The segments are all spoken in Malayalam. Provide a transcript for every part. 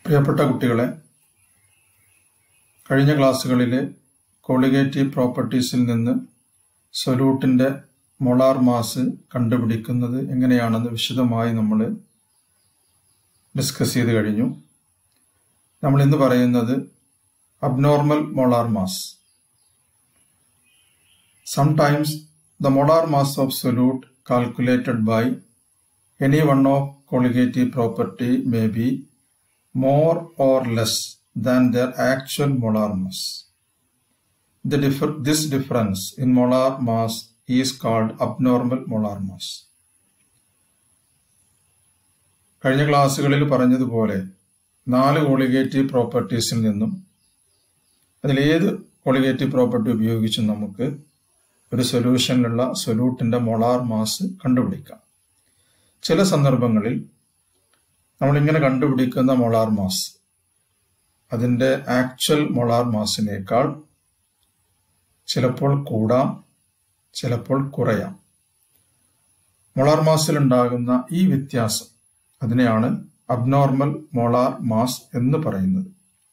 പ്രിയപ്പെട്ട കുട്ടികളെ കഴിഞ്ഞ ക്ലാസ്സുകളിൽ കോളിഗേറ്റീവ് പ്രോപ്പർട്ടീസിൽ നിന്ന് സൊല്യൂട്ടിൻ്റെ മൊളാർ മാസ് കണ്ടുപിടിക്കുന്നത് എങ്ങനെയാണെന്ന് വിശദമായി നമ്മൾ ഡിസ്കസ് ചെയ്ത് കഴിഞ്ഞു നമ്മൾ ഇന്ന് പറയുന്നത് abnormal molar mass sometimes the molar mass of solute calculated by any one of colligative property may be more or less than their actual molar mass. The differ- this difference in molar mass is called abnormal molar mass. കഴിഞ്ഞ ക്ലാസ്സുകളിൽ പറഞ്ഞതുപോലെ നാല് കോളിഗേറ്റീവ് പ്രോപ്പർട്ടീസിൽ നിന്നും അതിലേത് കോളിഗേറ്റീവ് പ്രോപ്പർട്ടി ഉപയോഗിച്ചും നമുക്ക് ഒരു സൊല്യൂഷനിലുള്ള സൊല്യൂട്ടിന്റെ മൊളാർ മാസ് കണ്ടുപിടിക്കാം ചില സന്ദർഭങ്ങളിൽ നമ്മളിങ്ങനെ കണ്ടുപിടിക്കുന്ന മൊളാർ മാസ് അതിൻ്റെ ആക്ച്വൽ മൊളാർ മാസിനേക്കാൾ ചിലപ്പോൾ കൂടാം ചിലപ്പോൾ കുറയാം മൊളാർ മാസിൽ ഉണ്ടാകുന്ന ഈ വ്യത്യാസം അതിനെയാണ് അബ്നോർമൽ മൊളാർ മാസ് എന്ന് പറയുന്നത്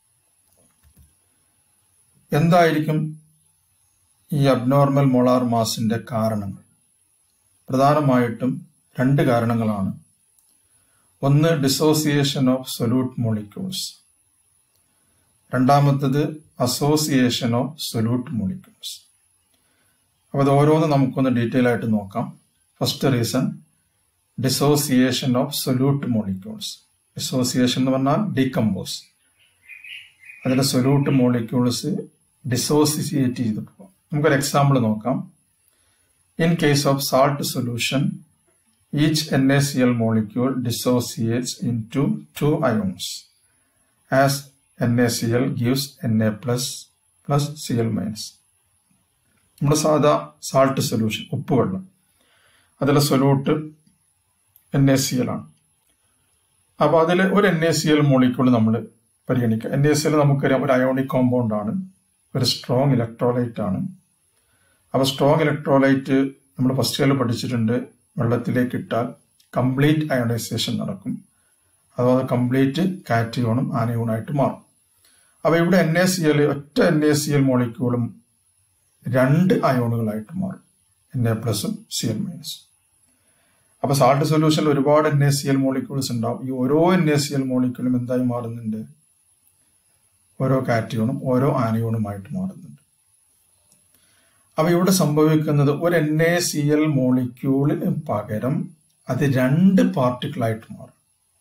എന്തായിരിക്കും ഈ അബ്നോർമൽ മൊളാർ മാസിന്റെ കാരണങ്ങൾ പ്രധാനമായിട്ടും രണ്ട് കാരണങ്ങളാണ് ഒന്ന് ഡിസോസിയേഷൻ ഓഫ് സൊല്യൂട്ട് മോളിക്യൂൾസ് രണ്ടാമത്തത് അസോസിയേഷൻ ഓഫ് സൊല്യൂട്ട് മോളിക്യൂൾസ് അപ്പോൾ അത് ഓരോന്ന് നമുക്കൊന്ന് ഡീറ്റെയിൽ ആയിട്ട് നോക്കാം first reason dissociation of solute molecules dissociation എന്ന് പറഞ്ഞാൽ ഡീകമ്പോസ് അതിലെ സൊല്യൂട്ട് മോളിക്യൂൾസ് ഡിസോസിയേറ്റ് ചെയ്ത് പോകാം നമുക്കൊരു എക്സാമ്പിൾ നോക്കാം in case of salt solution each NaCl molecule dissociates into two ions as NaCl gives Na plus plus Cl minus. നമ്മുടെ സാധാ സാൾട്ട് സൊല്യൂഷൻ ഉപ്പുവെള്ളം അതിലെ solute N A C L ആണ് അപ്പോൾ അതിൽ ഒരു N A C L molecule നമ്മൾ പരിഗണിക്കുക എൻ എ സി എൽ നമുക്കറിയാം ഒരു അയോണിക് കോമ്പൗണ്ട് ആണ് ഒരു സ്ട്രോങ് ഇലക്ട്രോലൈറ്റ് ആണ് അപ്പോൾ സ്ട്രോങ് ഇലക്ട്രോലൈറ്റ് നമ്മൾ ഫസ്റ്റ് ഇയറിൽ പഠിച്ചിട്ടുണ്ട് വെള്ളത്തിലേക്ക് ഇട്ടാൽ കംപ്ലീറ്റ് അയോണൈസേഷൻ നടക്കും അഥവാ കംപ്ലീറ്റ് കാറ്റിയോണും ആനയോണായിട്ട് മാറും അപ്പോൾ ഇവിടെ എൻ എ സി എൽ ഒറ്റ എൻ എ സി എൽ മോളിക്യൂളും രണ്ട് അയോണുകളായിട്ട് മാറും എൻ എ പ്ലസും സി എൽ മൈനസും അപ്പോൾ സാൾട്ട് സൊല്യൂഷനിൽ ഒരുപാട് N A C L molecules ഉണ്ടാവും ഈ ഓരോ എൻ എ സി എൽ മോളിക്യൂളും എന്തായി മാറുന്നുണ്ട് ഓരോ കാറ്റിയോണും ഓരോ ആനയോണുമായിട്ട് മാറുന്നുണ്ട് അപ്പൊ ഇവിടെ സംഭവിക്കുന്നത് ഒരു എൻ എ സി എൽ മോളിക്യൂളിന് പകരം അത് രണ്ട് പാർട്ടിക്കിളായിട്ട് മാറും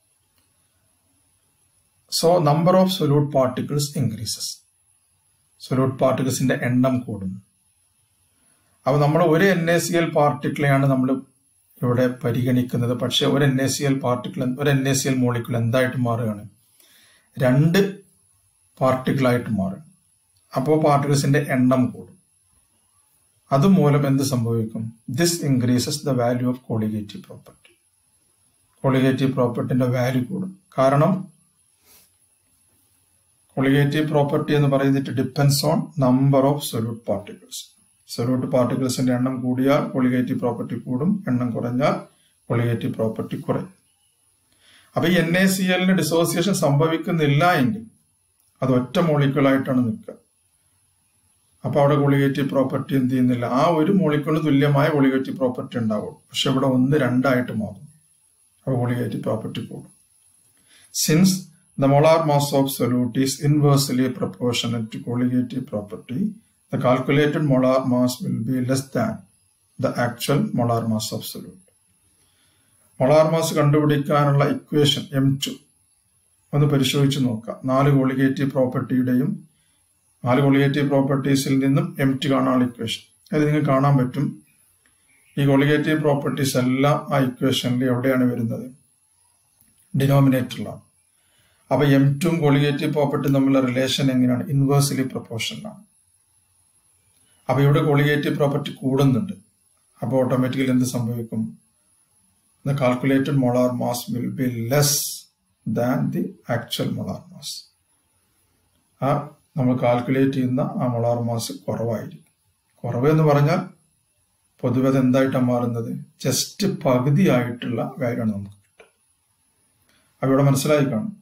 so number of solute particles increases solute പാർട്ടിക്കിൾസിന്റെ എണ്ണം കൂടുന്നു അപ്പൊ നമ്മൾ ഒരു എൻ എ സി എൽ പാർട്ടിക്കിളെയാണ് നമ്മൾ ഇവിടെ പരിഗണിക്കുന്നത് പക്ഷെ ഒരു N A C L particle ഒരു N A C L molecule എന്തായിട്ട് മാറുകയാണ് രണ്ട് പാർട്ടിക്കിളായിട്ട് മാറും അപ്പോൾ പാർട്ടിക്കിൾസിന്റെ എണ്ണം കൂടും അതുമൂലം എന്ത് സംഭവിക്കും this increases the value of colligative property colligative പ്രോപ്പർട്ടിന്റെ വാല്യൂ കൂടും കാരണം കോളിഗേറ്റീവ് പ്രോപ്പർട്ടി എന്ന് പറയുന്നത് depends on number of solute particles solute പാർട്ടിക്കിൾസിന്റെ എണ്ണം കൂടിയാൽ കോളിഗേറ്റീവ് പ്രോപ്പർട്ടി കൂടും എണ്ണം കുറഞ്ഞാൽ കോളിഗേറ്റീവ് പ്രോപ്പർട്ടി കുറയും അപ്പൊ ഈ എൻ എ സി എല്ലിന് ഡിസോസിയേഷൻ സംഭവിക്കുന്നില്ല എങ്കിൽ അത് ഒറ്റ മോളിക്യൂളായിട്ടാണ് നിൽക്കുക അപ്പൊ അവിടെ കൊളിഗേറ്റീവ് പ്രോപ്പർട്ടി എന്ത് ചെയ്യുന്നില്ല ആ ഒരു മോളിക്യൂളിന് തുല്യമായ കൊളിഗേറ്റീവ് പ്രോപ്പർട്ടി ഉണ്ടാവും പക്ഷെ ഇവിടെ ഒന്ന് രണ്ടായിട്ട് മാറും അപ്പൊ കൊളിഗേറ്റീവ് പ്രോപ്പർട്ടി കൂടും since the molar mass of solute is inversely proportional to colligative property the calculated molar mass will be less than the actual molar mass of solute molar mass കണ്ടുപിടിക്കാനുള്ള ഇക്വേഷൻ എം ടു ഒന്ന് പരിശോധിച്ച് നോക്കാം നാല് കോളിഗേറ്റീവ് പ്രോപ്പർട്ടിയുടെയും നാല് കൊളിഗേറ്റീവ് പ്രോപ്പർട്ടീസിൽ നിന്നും എം ടി കാണാനുള്ള ഇക്വേഷൻ അത് നിങ്ങൾക്ക് കാണാൻ പറ്റും ഈ കൊളിഗേറ്റീവ് പ്രോപ്പർട്ടീസ് എല്ലാം ആ ഇക്വേഷനിൽ എവിടെയാണ് വരുന്നത് ഡിനോമിനേറ്ററിലാണ് അപ്പൊ എം ടും കൊളിഗേറ്റീവ് പ്രോപ്പർട്ടി തമ്മിലുള്ള റിലേഷൻ എങ്ങനെയാണ് ഇൻവേഴ്സലി പ്രൊപ്പോർഷനിലാണ് അപ്പൊ ഇവിടെ കൊളിഗേറ്റീവ് പ്രോപ്പർട്ടി കൂടുന്നുണ്ട് അപ്പോൾ ഓട്ടോമാറ്റിക്കലി എന്ത് സംഭവിക്കും the calculated molar mass will be less than the actual molar mass ആ നമ്മൾ കാൽക്കുലേറ്റ് ചെയ്യുന്ന ആ മൊളാർ മാസ് കുറവായിരിക്കും കുറവ് എന്ന് പറഞ്ഞാൽ പൊതുവെ അത് എന്തായിട്ടാണ് മാറുന്നത് ജസ്റ്റ് പകുതി ആയിട്ടുള്ള വാല്യൂ ആണ് നമുക്ക് കിട്ടുക അപ്പോൾ ഇവിടെ മനസ്സിലായി കാണും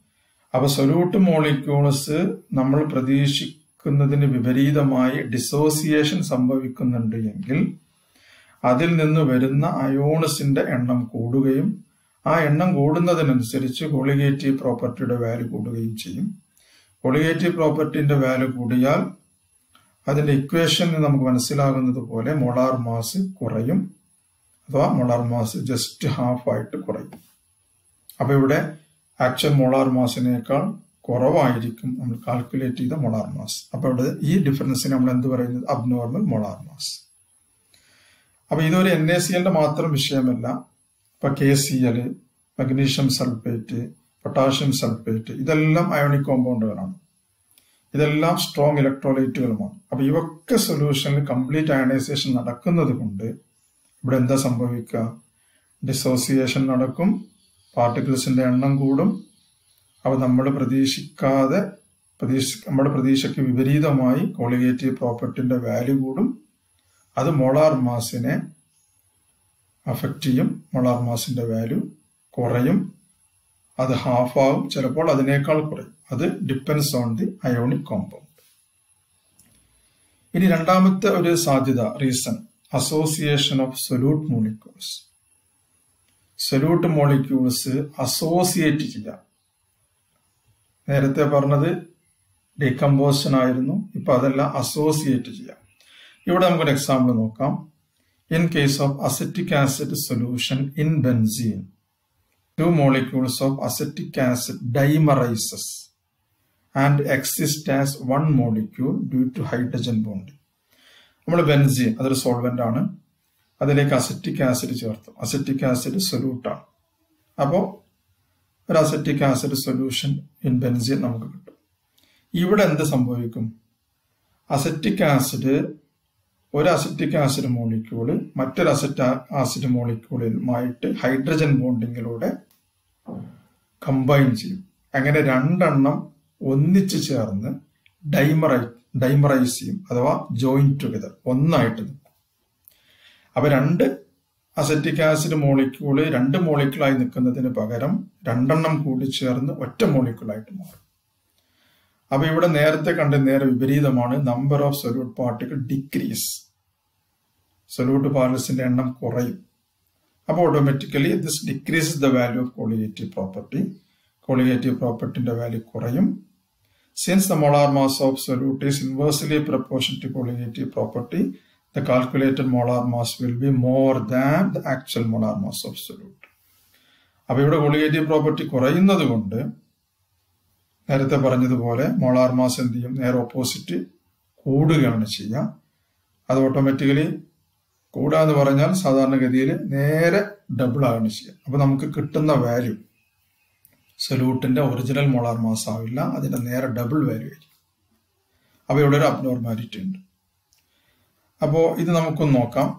അപ്പൊ സൊല്യൂട്ട് മോളിക്യൂൾസ് നമ്മൾ പ്രതീക്ഷിക്കുന്നതിന് വിപരീതമായി ഡിസോസിയേഷൻ സംഭവിക്കുന്നുണ്ട് എങ്കിൽ അതിൽ നിന്ന് വരുന്ന അയോൺസിന്റെ എണ്ണം കൂടുകയും ആ എണ്ണം കൂടുന്നതിനനുസരിച്ച് കൊളിഗേറ്റീവ് പ്രോപ്പർട്ടിയുടെ വാല്യൂ കൂടുകയും ചെയ്യും കൊളിഗേറ്റീവ് പ്രോപ്പർട്ടിന്റെ വാല്യൂ കൂടിയാൽ അതിന്റെ ഇക്വേഷൻ നമുക്ക് മനസ്സിലാകുന്നത് പോലെ മൊളാർ മാസ് കുറയും അഥവാ മൊളാർ മാസ് ജസ്റ്റ് ഹാഫ് ആയിട്ട് കുറയും അപ്പൊ ഇവിടെ ആക്ച്വൽ മൊളാർ മാസിനേക്കാൾ കുറവായിരിക്കും നമ്മൾ കാൽക്കുലേറ്റ് ചെയ്ത മൊളാർ മാസ് അപ്പൊ ഇവിടെ ഈ ഡിഫറൻസിന് നമ്മൾ എന്ത് പറയുന്നത് അബ്നോർമൽ മൊളാർ മാസ് അപ്പൊ ഇതൊരു എൻ എ സി എല്ലിന്റെ മാത്രം വിഷയമല്ല ഇപ്പൊ K C L magnesium sulphate potassium sulphate ഇതെല്ലാം അയോണിക് കോമ്പൗണ്ടുകളാണ് ഇതെല്ലാം സ്ട്രോങ് ഇലക്ട്രോലൈറ്റുകളുമാണ് അപ്പൊ ഇവയൊക്കെ സൊല്യൂഷനിൽ കംപ്ലീറ്റ് അയണൈസേഷൻ നടക്കുന്നത് കൊണ്ട് ഇവിടെ എന്താ സംഭവിക്കുക ഡിസോസിയേഷൻ നടക്കും പാർട്ടിക്കിൾസിന്റെ എണ്ണം കൂടും അവ നമ്മൾ പ്രതീക്ഷിക്കാതെ പ്രതീക്ഷ നമ്മുടെ പ്രതീക്ഷയ്ക്ക് വിപരീതമായി കോളിഗേറ്റീവ് പ്രോപ്പർട്ടിന്റെ വാല്യൂ കൂടും അത് മോളാർ മാസിനെ അഫക്റ്റ് ചെയ്യും മോളാർ മാസിന്റെ വാല്യൂ കുറയും അത് ഹാഫ് ആവും ചിലപ്പോൾ അതിനേക്കാൾ കുറയും അത് depends on the ionic compound ഇനി രണ്ടാമത്തെ ഒരു സാധ്യത reason association of solute molecules solute molecules associate ചെയ്യാം നേരത്തെ പറഞ്ഞത് ഡീകമ്പോസിഷൻ ആയിരുന്നു ഇപ്പൊ അതെല്ലാം അസോസിയേറ്റ് ചെയ്യാം ഇവിടെ നമുക്കൊരു എക്സാമ്പിൾ നോക്കാം in case of acetic acid solution in benzene two molecules of acetic acid dimerises and exist as one molecule due to hydrogen bond നമ്മൾ ബെൻസീൻ അതൊരു സോൾവെന്റ് ആണ് അതിലേക്ക് അസറ്റിക് ആസിഡ് ചേർത്തു അസറ്റിക് ആസിഡ് സൊല്യൂട്ടാണ് അപ്പോൾ ഒരു acetic acid solution in benzene നമുക്ക് കിട്ടും ഇവിടെ എന്ത് സംഭവിക്കും അസറ്റിക് ആസിഡ് ഒരു അസറ്റിക് ആസിഡ് മോളിക്യൂള് മറ്റൊരു അസറ്റ് ആസിഡ് മോളിക്യൂളുമായിട്ട് ഹൈഡ്രജൻ ബോണ്ടിങ്ങിലൂടെ കമ്പൈൻ ചെയ്യും അങ്ങനെ രണ്ടെണ്ണം ഒന്നിച്ചു ചേർന്ന് ഡൈമറൈ ഡൈമറൈസ് ചെയ്യും അഥവാ ജോയിൻ ടുഗദർ ഒന്നായിട്ട് നിൽക്കും അപ്പൊ രണ്ട് അസറ്റിക് ആസിഡ് മോളിക്യൂള് രണ്ട് മോളിക്യൂളായി നിൽക്കുന്നതിന് പകരം രണ്ടെണ്ണം കൂടി ചേർന്ന് ഒറ്റ മോളിക്യൂളായിട്ട് മാറും അപ്പൊ ഇവിടെ നേരത്തെ കണ്ട നേരെ വിപരീതമാണ് number of solute particle decrease solute പാർട്ടിക്സിന്റെ എണ്ണം കുറയും അപ്പോൾ automatically this decrease the value of colligative property colligative പ്രോപ്പർട്ടിന്റെ വാല്യൂ കുറയും since the molar mass of solute is inversely proportion to colligative property the calculated molar mass will be more than the actual molar mass of solute. അപ്പൊ ഇവിടെ കോളിഗേറ്റീവ് പ്രോപ്പർട്ടി കുറയുന്നത് കൊണ്ട് നേരത്തെ പറഞ്ഞതുപോലെ മോളാർ മാസ് എന്ത് ചെയ്യും നേരെ ഓപ്പോസിറ്റ് കൂടുകയാണ് ചെയ്യുക അത് ഓട്ടോമാറ്റിക്കലി കൂടാന്ന് പറഞ്ഞാൽ സാധാരണഗതിയിൽ നേരെ ഡബിൾ ആണ് ചെയ്യുക അപ്പൊ നമുക്ക് കിട്ടുന്ന വാല്യൂ സൊല്യൂട്ടിന്റെ ഒറിജിനൽ മോളാർ മാസ് ആവില്ല അതിന്റെ നേരെ ഡബിൾ വാല്യൂ ആയിരിക്കും അപ്പൊ ഇവിടെ ഒരു അബ്നോർമാലിറ്റി ഉണ്ട് അപ്പോൾ ഇത് നമുക്കൊന്ന് നോക്കാം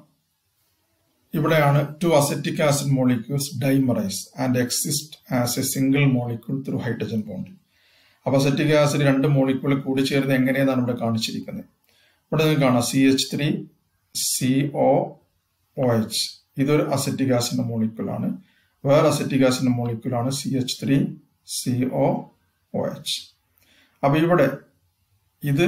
ഇവിടെയാണ് two acetic acid molecules dimerise and exist as a single molecule through hydrogen bonding അപ്പോൾ അസറ്റിക് ആസിഡ് രണ്ട് മോളിക്യൂൾ കൂടിച്ചേർന്ന് എങ്ങനെയെന്നാണ് ഇവിടെ കാണിച്ചിരിക്കുന്നത് ഇവിടെ നിങ്ങൾക്ക് കാണാം C H three C O O H ഇതൊരു അസറ്റിക് ആസിഡിന്റെ മോളിക്യൂളാണ് വേറെ അസറ്റിക് ആസിഡിന്റെ മോളിക്യൂളാണ് C H three C O O H അപ്പൊ ഇവിടെ ഇത്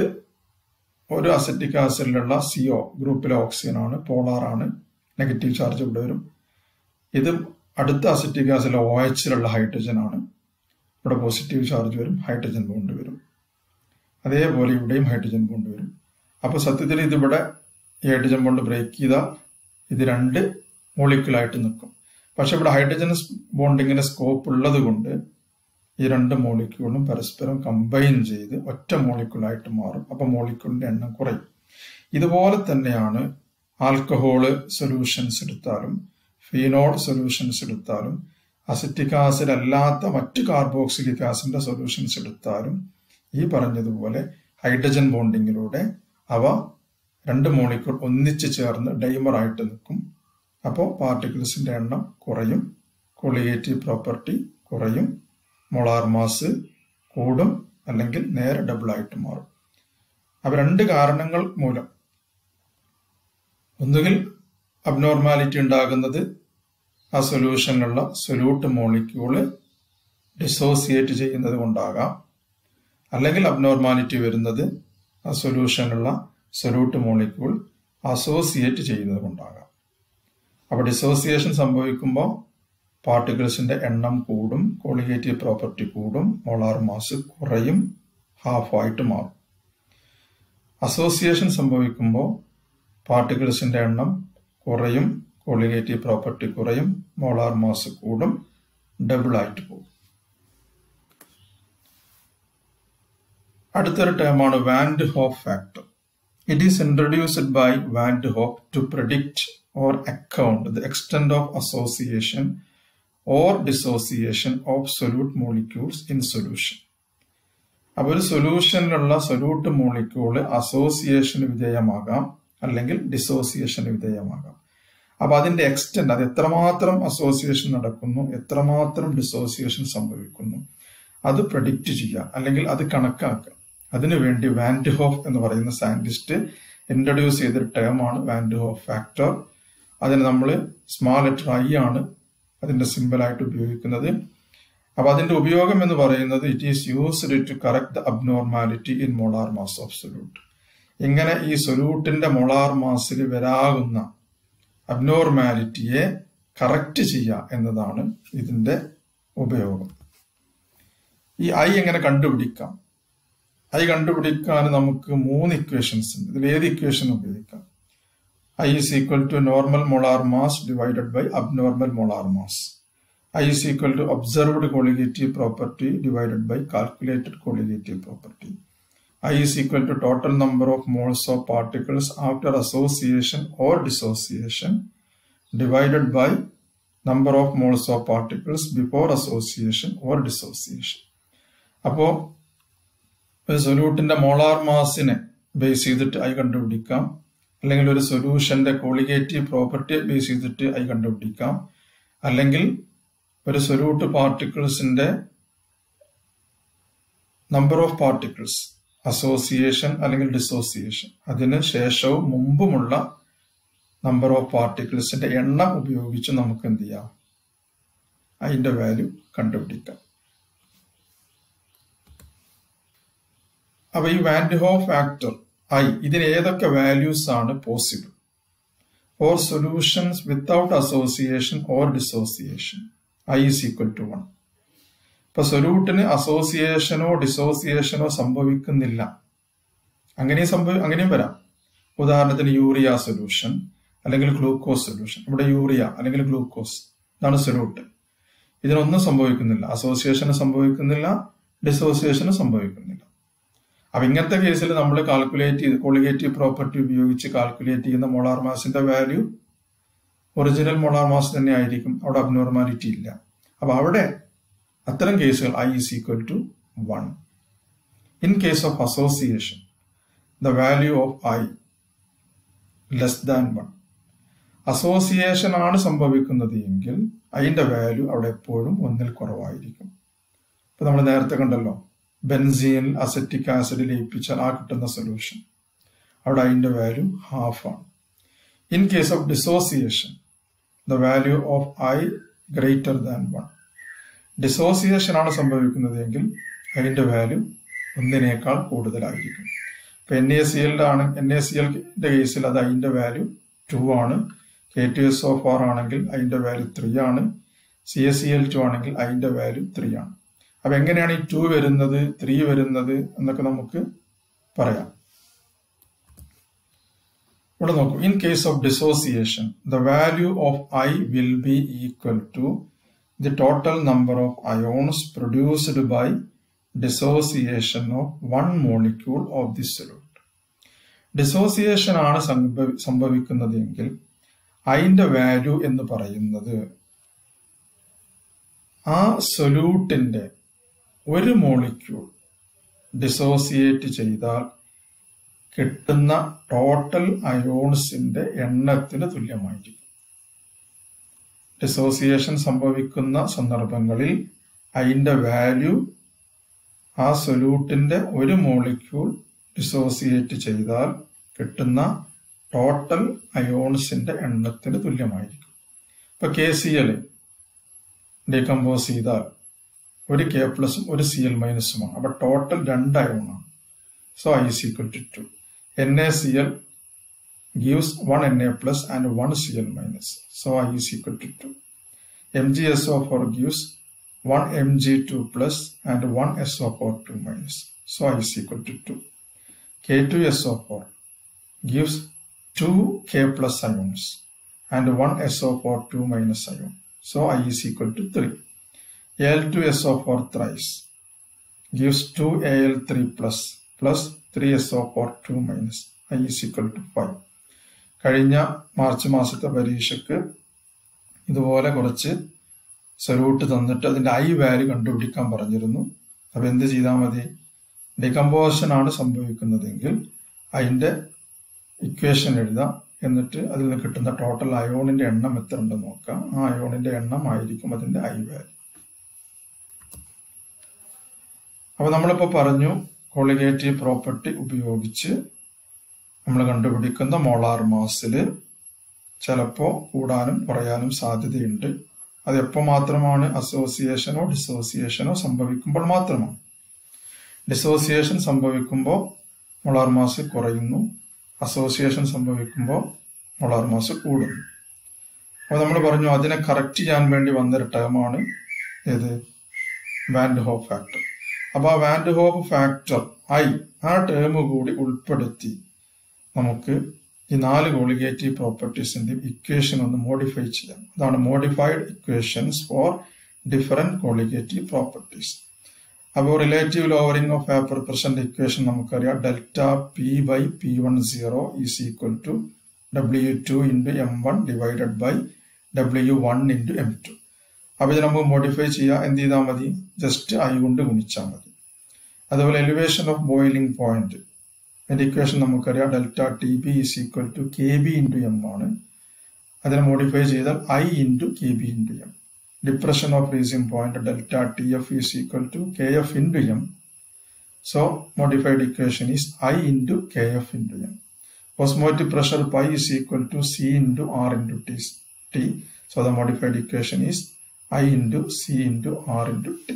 ഒരു അസറ്റിക് ആസിഡിലുള്ള സിഒ ഗ്രൂപ്പിലെ ഓക്സിജൻ ആണ് പോളാർ ആണ് നെഗറ്റീവ് ചാർജ് ഇവിടെ വരും ഇത് അടുത്ത അസറ്റിക് ആസിഡിലെ ഒ എച്ചിലുള്ള ഹൈഡ്രജൻ ആണ് ഇവിടെ പോസിറ്റീവ് ചാർജ് വരും ഹൈഡ്രജൻ ബോണ്ട് വരും അതേപോലെ ഇവിടെയും ഹൈഡ്രജൻ ബോണ്ട് വരും അപ്പോൾ സത്യത്തിൽ ഇതിവിടെ ഈ ഹൈഡ്രജൻ ബോണ്ട് ബ്രേക്ക് ചെയ്താൽ ഇത് രണ്ട് മോളിക്യൂളായിട്ട് നിൽക്കും പക്ഷെ ഇവിടെ ഹൈഡ്രജൻ ബോണ്ടിങ്ങിന്റെ സ്കോപ്പ് ഉള്ളത് കൊണ്ട് ഈ രണ്ട് മോളിക്യൂളും പരസ്പരം കമ്പൈൻ ചെയ്ത് ഒറ്റ മോളിക്യൂളായിട്ട് മാറും അപ്പൊ മോളിക്യൂളിന്റെ എണ്ണം കുറയും ഇതുപോലെ തന്നെയാണ് ആൽക്കഹോള് സൊല്യൂഷൻസ് എടുത്താലും ഫീനോൾ സൊല്യൂഷൻസ് എടുത്താലും അസിറ്റിക് ആസിഡ് അല്ലാത്ത മറ്റ് കാർബോക്സിലിക് ആസിഡിന്റെ സൊല്യൂഷൻസ് എടുത്താലും ഈ പറഞ്ഞതുപോലെ ഹൈഡ്രജൻ ബോണ്ടിങ്ങിലൂടെ അവ രണ്ട് മോളിക്യൂൾ ഒന്നിച്ചു ചേർന്ന് ഡൈമർ ആയിട്ട് നിൽക്കും അപ്പോൾ പാർട്ടിക്കിൾസിന്റെ എണ്ണം കുറയും കൊളിഗേറ്റീവ് പ്രോപ്പർട്ടി കുറയും മൊളാർ മാസ് കൂടും അല്ലെങ്കിൽ നേരെ ഡബിൾ ആയിട്ട് മാറും അവ രണ്ട് കാരണങ്ങൾ മൂലം ഒന്നുകിൽ അബ്നോർമാലിറ്റി ഉണ്ടാകുന്നത് ആ സൊല്യൂഷനിലുള്ള സൊല്യൂട്ട് മോളിക്യൂള് ഡിസോസിയേറ്റ് ചെയ്യുന്നത് കൊണ്ടാകാം അല്ലെങ്കിൽ അബ്നോർമാലിറ്റി വരുന്നത് ആ സൊല്യൂഷനുള്ള സൊല്യൂട്ട് മോളിക്യൂൾ അസോസിയേറ്റ് ചെയ്യുന്നത് കൊണ്ടാകാം അപ്പോൾ ഡിസോസിയേഷൻ സംഭവിക്കുമ്പോൾ പാർട്ടിക്കിൾസിന്റെ എണ്ണം കൂടും കോളിഗേറ്റീവ് പ്രോപ്പർട്ടി കൂടും മോളാർ മാസ് കുറയും ഹാഫ് ആയിട്ട് മാറും അസോസിയേഷൻ സംഭവിക്കുമ്പോൾ പാർട്ടിക്കിൾസിന്റെ എണ്ണം കുറയും കോളിഗേറ്റീവ് പ്രോപ്പർട്ടി കുറയും മോളാർ മാസ് കൂടും ഡബിൾ ആയിട്ട് പോകും അടുത്തൊരു ടേമാണ് van't Hoff factor it is introduced by van't Hoff to predict or account the extent of association or dissociation of solute molecules in solution അപ്പൊ ഒരു സൊല്യൂഷനിലുള്ള സൊല്യൂട്ട് മോളിക്യൂള് അസോസിയേഷന് വിധേയമാകാം അല്ലെങ്കിൽ ഡിസോസിയേഷന് വിധേയമാകാം അപ്പൊ അതിന്റെ എക്സ്റ്റെൻഡ് അത് എത്രമാത്രം അസോസിയേഷൻ നടക്കുന്നു എത്രമാത്രം ഡിസോസിയേഷൻ സംഭവിക്കുന്നു അത് പ്രഡിക്റ്റ് ചെയ്യുക അല്ലെങ്കിൽ അത് കണക്കാക്കുക അതിനുവേണ്ടി വാൻഡ്ഹോഫ് എന്ന് പറയുന്ന സയന്റിസ്റ്റ് ഇൻട്രൊഡ്യൂസ് ചെയ്തൊരു ടേമാണ് വാൻഡ്ഹോഫ് ഫാക്ടർ അതിന് നമ്മൾ സ്മാൾ ലെറ്റർ ഐ ആണ് അതിന്റെ സിമ്പിളായിട്ട് ഉപയോഗിക്കുന്നത് അപ്പൊ അതിന്റെ ഉപയോഗം എന്ന് പറയുന്നത് it is used to correct the abnormality in molar mass of solute ഇങ്ങനെ ഈ സൊല്യൂട്ടിന്റെ മോളാർ മാസിൽ വരാകുന്ന അബ്നോർമാലിറ്റിയെ കറക്റ്റ് ചെയ്യുക എന്നതാണ് ഇതിന്റെ ഉപയോഗം ഈ ഐ എങ്ങനെ കണ്ടുപിടിക്കാം ഐ കണ്ടുപിടിക്കാൻ നമുക്ക് മൂന്ന് ഇക്വേഷൻസ് ഉണ്ട് ഇതിൽ ഏത് ഇക്വേഷൻ ഉപയോഗിക്കാം I is equal to normal molar mass divided by abnormal molar mass I is equal to observed colligative property divided by calculated colligative property I is equal to total number of moles of particles after association or dissociation divided by number of moles of particles before association or dissociation. അപ്പോൾ ഒരു സൊല്യൂട്ടിന്റെ മോളാർ മാസിനെ ബേസ് ചെയ്തിട്ട് ഐ കണ്ടുപിടിക്കാം അല്ലെങ്കിൽ ഒരു സൊല്യൂഷന്റെ കോളിഗേറ്റീവ് പ്രോപ്പർട്ടിയെ ബേസ് ചെയ്തിട്ട് ഐ കണ്ടുപിടിക്കാം അല്ലെങ്കിൽ ഒരു സൊല്യൂട്ട് പാർട്ടിക്കിൾസിന്റെ നമ്പർ ഓഫ് പാർട്ടിക്കിൾസ് അസോസിയേഷൻ അല്ലെങ്കിൽ ഡിസോസിയേഷൻ അതിന് ശേഷവും മുമ്പുമുള്ള നമ്പർ ഓഫ് പാർട്ടിക്കിൾസിന്റെ എണ്ണം ഉപയോഗിച്ച് നമുക്ക് എന്ത് ചെയ്യാം അതിന്റെ വാല്യൂ കണ്ടുപിടിക്കാം അപ്പൊ ഈ വാൻഡ്ഹോ ഫാക്ടർ ഐ ഇതിന് ഏതൊക്കെ വാല്യൂസ് ആണ് possible for solutions without association or dissociation I is equal to one ഇപ്പൊ സൊല്യൂട്ടിന് അസോസിയേഷനോ ഡിസോസിയേഷനോ സംഭവിക്കുന്നില്ല അങ്ങനെയും സംഭവി അങ്ങനെയും വരാം ഉദാഹരണത്തിന് യൂറിയ സൊല്യൂഷൻ അല്ലെങ്കിൽ ഗ്ലൂക്കോസ് സൊല്യൂഷൻ ഇവിടെ യൂറിയ അല്ലെങ്കിൽ ഗ്ലൂക്കോസ് ഇതാണ് സൊല്യൂട്ട് ഇതിനൊന്നും സംഭവിക്കുന്നില്ല അസോസിയേഷന് സംഭവിക്കുന്നില്ല ഡിസോസിയേഷന് സംഭവിക്കുന്നില്ല അപ്പൊ ഇങ്ങനത്തെ കേസിൽ നമ്മൾ കാൽക്കുലേറ്റ് ചെയ്ത് കോളിഗേറ്റീവ് പ്രോപ്പർട്ടി ഉപയോഗിച്ച് കാൽക്കുലേറ്റ് ചെയ്യുന്ന മോളാർ മാസിന്റെ വാല്യൂ ഒറിജിനൽ മോളാർ മാസ് തന്നെ ആയിരിക്കും അവിടെ അബ്നോർമാലിറ്റി ഇല്ല അപ്പൊ അവിടെ അത്തരം കേസുകൾ I is equal to one in case of association the value of I less than one association ആണ് സംഭവിക്കുന്നത് എങ്കിൽ അതിന്റെ വാല്യൂ അവിടെ എപ്പോഴും ഒന്നിൽ കുറവായിരിക്കും ഇപ്പൊ നമ്മൾ നേരത്തെ കണ്ടല്ലോ ബെൻസീനിൽ അസറ്റിക് ആസിഡ് ലയിപ്പിച്ചാൽ ആ കിട്ടുന്ന സൊല്യൂഷൻ അവിടെ അതിന്റെ വാല്യൂ ഹാഫ് ആണ് in case of dissociation the value of I greater than one dissociation ആണ് സംഭവിക്കുന്നത് എങ്കിൽ അതിന്റെ വാല്യൂ ഒന്നിനേക്കാൾ കൂടുതലായിരിക്കും ഇപ്പൊ എൻ എ സി എല്ലിന്റെ ആണ് എൻ എ സി എല്ലിന്റെ കേസിൽ അത് അതിന്റെ വാല്യൂ ടു ആണ് K T S of R ആണെങ്കിൽ അതിന്റെ വാല്യൂ ത്രീ ആണ് C S C L two ആണെങ്കിൽ അതിന്റെ വാല്യൂ ത്രീ ആണ് അപ്പൊ എങ്ങനെയാണ് ഈ ടു വരുന്നത് ത്രീ വരുന്നത് എന്നൊക്കെ നമുക്ക് പറയാം ഇവിടെ നോക്കൂ in case of dissociation the value of I will be equal to the total number of ions produced by dissociation of one molecule of this solute. Dissociation ആണ് സംഭവിക്കുന്നത് എങ്കിൽ അതിന്റെ വാല്യൂ എന്ന് പറയുന്നത് ആ സൊല്യൂട്ടിന്റെ ഒരു മോളിക്യൂൾ ഡിസോസിയേറ്റ് ചെയ്താൽ കിട്ടുന്ന ടോട്ടൽ അയോൺസിന്റെ എണ്ണത്തിന് തുല്യമായിരിക്കും ഡിസോസിയേഷൻ സംഭവിക്കുന്ന സന്ദർഭങ്ങളിൽ അതിന്റെ വാല്യൂ ആ സൊല്യൂട്ടിന്റെ ഒരു മോളിക്യൂൾ ഡിസോസിയേറ്റ് ചെയ്താൽ കിട്ടുന്ന ടോട്ടൽ അയോൺസിന്റെ എണ്ണത്തിന് തുല്യമായിരിക്കും ഇപ്പൊ കെ സി എൽ ഡീകമ്പോസ് ചെയ്താൽ ഒരു കെ പ്ലസും ഒരു സി എൽ മൈനസുമാണ് അപ്പൊ ടോട്ടൽ രണ്ട് അയോണാണ് so I is equal to two N A C L gives 1 Na plus and 1 Cl minus. So I is equal to 2. MgSO4 gives 1 Mg2 plus and 1 SO4 2 minus. So I is equal to 2. K2SO4 gives 2 K plus ions and 1 SO4 2 minus ion. So I is equal to 3. Al2SO4 thrice gives 2 Al3 plus plus 3 SO4 2 minus. I is equal to 5. കഴിഞ്ഞ മാർച്ച് മാസത്തെ പരീക്ഷയ്ക്ക് ഇതുപോലെ കുറച്ച് സൊല്യൂട്ട് തന്നിട്ട് അതിന്റെ ഐ വാല്യൂ കണ്ടുപിടിക്കാൻ പറഞ്ഞിരുന്നു അപ്പൊ എന്ത് ചെയ്താൽ മതി ഡികമ്പോസിഷൻ ആണ് സംഭവിക്കുന്നതെങ്കിൽ അതിന്റെ ഇക്വേഷൻ എഴുതാം എന്നിട്ട് അതിൽ നിന്ന് കിട്ടുന്ന ടോട്ടൽ അയോണിന്റെ എണ്ണം എത്ര ഉണ്ടെന്ന് നോക്കാം ആ അയോണിന്റെ എണ്ണം ആയിരിക്കും അതിന്റെ ഐ വാല്യൂ അപ്പൊ നമ്മളിപ്പോ പറഞ്ഞു കോളിഗേറ്റീവ് പ്രോപ്പർട്ടി ഉപയോഗിച്ച് നമ്മൾ കണ്ടുപിടിക്കുന്ന മോളാർ മാസിൽ ചിലപ്പോൾ കൂടാനും കുറയാനും സാധ്യതയുണ്ട് അത് എപ്പോൾ മാത്രമാണ് അസോസിയേഷനോ ഡിസോസിയേഷനോ സംഭവിക്കുമ്പോൾ മാത്രമാണ് ഡിസോസിയേഷൻ സംഭവിക്കുമ്പോൾ മൊളാർ മാസ് കുറയുന്നു അസോസിയേഷൻ സംഭവിക്കുമ്പോൾ മൊളാർ മാസ് കൂടുന്നു അപ്പോൾ നമ്മൾ പറഞ്ഞു അതിനെ കറക്റ്റ് ചെയ്യാൻ വേണ്ടി വന്നൊരു ടേമാണ് ഏത് വാൻഡ് ഹോപ്പ് ഫാക്ടർ അപ്പോൾ ആ വാൻഡ് ഹോപ്പ് ഫാക്ടർ ഐ ആ ടേം കൂടി ഉൾപ്പെടുത്തി നമുക്ക് ഈ നാല് കോളിഗേറ്റീവ് പ്രോപ്പർട്ടീസിന്റെയും ഇക്വേഷൻ ഒന്ന് മോഡിഫൈ ചെയ്യാം അതാണ് modified equations for different colligative properties അപ്പോൾ റിലേറ്റീവ് ലോവറിംഗ് ഓഫ് വേപ്പർ പ്രഷറിന്റെ ഇക്വേഷൻ നമുക്കറിയാം delta P by P one zero is equal to W two into M one divided by W one into M two അപ്പോൾ ഇത് നമുക്ക് മോഡിഫൈ ചെയ്യാം എന്ത് ചെയ്താൽ മതി ജസ്റ്റ് ഐ കൊണ്ട് ഗുണിച്ചാൽ മതി അതുപോലെ എലിവേഷൻ ഓഫ് ബോയിലിംഗ് പോയിന്റ് അതിന്റെ ഇക്വേഷൻ നമുക്കറിയാം delta T B is equal to K B into M ആണ് അതിനെ മോഡിഫൈ ചെയ്താൽ I into K B into M depression of freezing point delta T F is equal to K F into M so modified equation is I into K F into M osmotic pressure pi is equal to c into r into t, t. So the modified equation is i into c into r into t.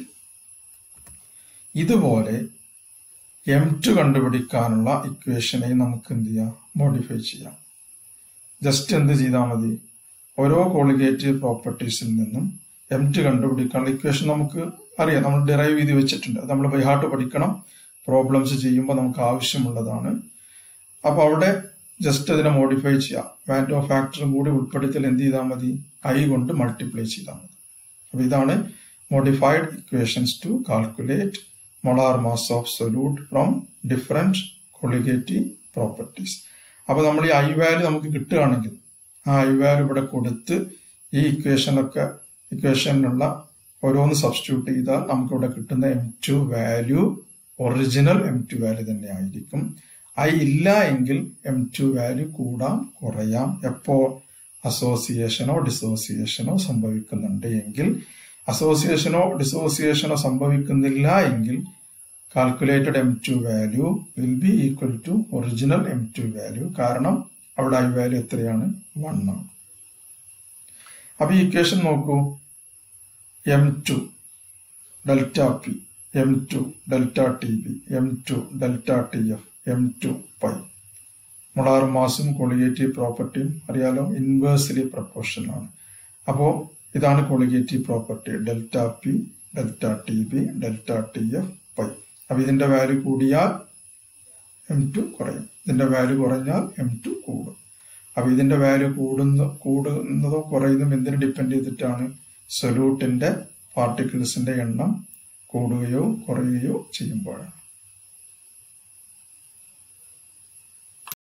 ഇതുപോലെ എം ടു കണ്ടുപിടിക്കാനുള്ള ഇക്വേഷനെ നമുക്ക് എന്ത് ചെയ്യാം മോഡിഫൈ ചെയ്യാം ജസ്റ്റ് എന്ത് ചെയ്താൽ മതി ഓരോ കോളിഗേറ്റീവ് പ്രോപ്പർട്ടീസിൽ നിന്നും എം ടു കണ്ടുപിടിക്കാനുള്ള ഇക്വേഷൻ നമുക്ക് അറിയാം നമ്മൾ ഡിറൈവ് ചെയ്ത് വെച്ചിട്ടുണ്ട് അത് നമ്മൾ ബൈഹാർട്ട് പഠിക്കണം പ്രോബ്ലംസ് ചെയ്യുമ്പോൾ നമുക്ക് ആവശ്യമുള്ളതാണ് അപ്പൊ അവിടെ ജസ്റ്റ് അതിനെ മോഡിഫൈ ചെയ്യാം വാൻഡോ ഫാക്ടറും കൂടി ഉൾപ്പെടുത്തൽ എന്ത് ചെയ്താൽ മതി ഐ കൊണ്ട് മൾട്ടിപ്ലൈ ചെയ്താൽ മതി അപ്പൊ ഇതാണ് modified equations to calculate molar mass of solute from different colligative properties. അപ്പൊ നമ്മൾ ഈ ഐ വാല്യൂ നമുക്ക് കിട്ടുകയാണെങ്കിൽ ആ ഐ വാല്യൂ ഇവിടെ കൊടുത്ത് ഈ ഇക്വേഷനൊക്കെ ഇക്വേഷനിലുള്ള ഓരോന്ന് സബ്സ്റ്റിറ്റ്യൂട്ട് ചെയ്താൽ നമുക്ക് ഇവിടെ കിട്ടുന്ന M two value original M two value തന്നെ ആയിരിക്കും ഐ ഇല്ല എങ്കിൽ എം ടു വാല്യൂ കൂടാം കുറയാം എപ്പോ അസോസിയേഷനോ ഡിസോസിയേഷനോ സംഭവിക്കുന്നുണ്ട് എങ്കിൽ അസോസിയേഷനോ ഡിസോസിയേഷനോ സംഭവിക്കുന്നില്ല എങ്കിൽ calculated M two value will be equal to original M two value കാരണം അവിടെ ഐ വാല്യൂ എത്രയാണ് വൺ ആണ് അപ്പൊ ഈ ഇക്വേഷൻ നോക്കൂ M two delta P M two delta T B M two delta T F M two pi molar മാസും കൊളിഗേറ്റീവ് പ്രോപ്പർട്ടിയും അറിയാലോ ഇൻവേഴ്സ്ലി പ്രപ്പോർഷൻ ആണ് അപ്പോ ഇതാണ് colligative property delta P delta T B delta T F pi അപ്പൊ ഇതിന്റെ വാല്യൂ കൂടിയാൽ എം ടു കുറയും ഇതിന്റെ വാല്യൂ കുറഞ്ഞാൽ എം ടു കൂടും അപ്പൊ ഇതിന്റെ വാല്യൂ കൂടുന്ന കൂടുന്നതോ കുറയുന്നതും എന്തിനെ ഡിപ്പെൻഡ് ചെയ്തിട്ടാണ് സൊല്യൂട്ടിന്റെ പാർട്ടിക്കിൾസിന്റെ എണ്ണം കൂടുകയോ കുറയുകയോ ചെയ്യുമ്പോഴാണ്